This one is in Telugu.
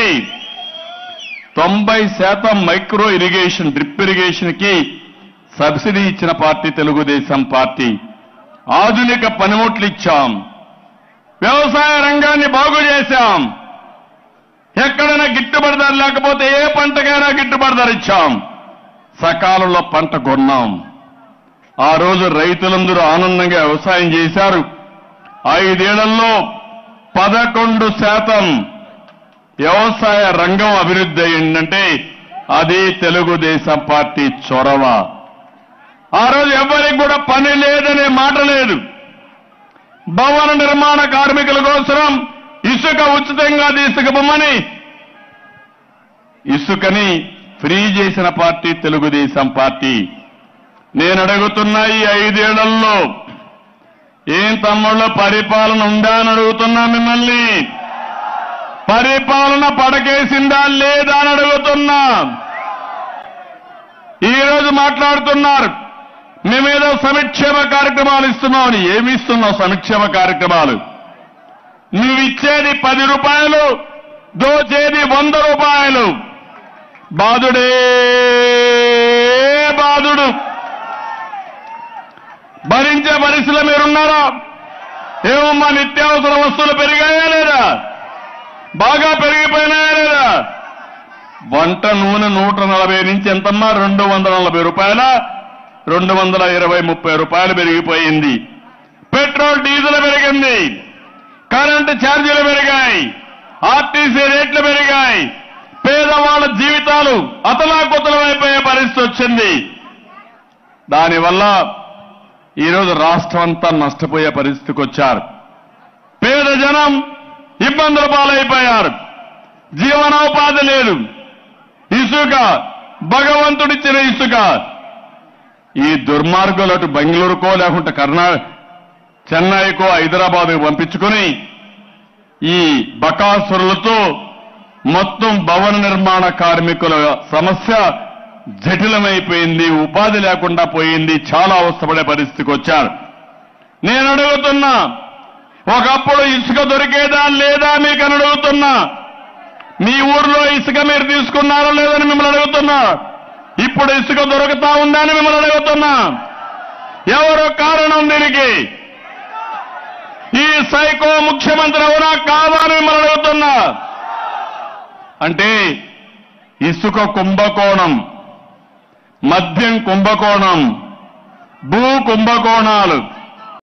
తొంభై శాతం మైక్రో ఇరిగేషన్ డ్రిప్ ఇరిగేషన్ కి సబ్సిడీ ఇచ్చిన పార్టీ తెలుగుదేశం పార్టీ ఆధునిక పనిముట్లు ఇచ్చాం వ్యవసాయ రంగాన్ని బాగు చేశాం ఎక్కడైనా గిట్టుబడి ధర లేకపోతే ఏ పంటకైనా గిట్టుబడి ధర ఇచ్చాం సకాలంలో పంట కొన్నాం ఆ రోజు రైతులందరూ ఆనందంగా వ్యవసాయం చేశారు ఐదేళ్లలో పదకొండు శాతం వ్యవసాయ రంగం అభివృద్ధి అయిందంటే అది తెలుగుదేశం పార్టీ చొరవ ఆ రోజు ఎవరికి కూడా పని లేదనే మాట లేదు భవన నిర్మాణ కార్మికుల కోసం ఇసుక ఉచితంగా తీసుకుపోమని ఇసుకని ఫ్రీ చేసిన పార్టీ తెలుగుదేశం పార్టీ నేను అడుగుతున్నా ఈ ఐదేళ్లలో ఏం తమ్ముళ్ళు పరిపాలన ఉందా అని అడుగుతున్నా మిమ్మల్ని పరిపాలన పడకేసిందా లేదా అని అడుగుతున్నా ఈ రోజు మాట్లాడుతున్నారు మేమేదో సంక్షేమ కార్యక్రమాలు ఇస్తున్నామని ఏమి ఇస్తున్నావు సంక్షేమ కార్యక్రమాలు నువ్విచ్చేది పది రూపాయలు దోచేది వంద రూపాయలు బాధుడే బాధుడు భరించే పరిస్థితిలో మీరున్నారా ఏమమ్మా నిత్యావసర వస్తువులు పెరిగాయా లేదా బాగా పెరిగిపోయినాయా లేదా వంట నూనె నూట నలభై నుంచి ఎంతమ్మా రెండు వందల నలభై రూపాయల రెండు వందల ఇరవై ముప్పై రూపాయలు పెరిగిపోయింది పెట్రోల్ డీజిల్ పెరిగింది కరెంటు ఛార్జీలు పెరిగాయి ఆర్టీసీ రేట్లు పెరిగాయి పేదవాళ్ళ జీవితాలు అతలాకుతలమైపోయే పరిస్థితి వచ్చింది దానివల్ల ఈరోజు రాష్ట్రం అంతా నష్టపోయే పరిస్థితికి వచ్చారు పేద జనం ఇబ్బందుల పాలైపోయారు జీవనోపాధి లేదు ఇసుక భగవంతుడిచ్చిన ఇసుక ఈ దుర్మార్గులు అటు బెంగళూరుకో లేకుంటే కర్ణా చెన్నైకో హైదరాబాద్కు పంపించుకుని ఈ బకాసురులతో మొత్తం భవన నిర్మాణ కార్మికుల సమస్య జటిలమైపోయింది ఉపాధి లేకుండా పోయింది చాలా అవస్థపడే పరిస్థితికి వచ్చారు నేను అడుగుతున్నా ఒకప్పుడు ఇసుక దొరికేదా లేదా మీకు అని అడుగుతున్నా మీ ఊర్లో ఇసుక మీరు తీసుకున్నారో లేదని మిమ్మల్ని అడుగుతున్నా ఇప్పుడు ఇసుక దొరుకుతా ఉందా అని మిమ్మల్ని అడుగుతున్నా ఎవరు కారణం దీనికి ఈ సైకో ముఖ్యమంత్రి ఎవరా కాదా అని మిమ్మల్ని అడుగుతున్నా అంటే ఇసుక కుంభకోణం మద్యం కుంభకోణం భూ కుంభకోణాలు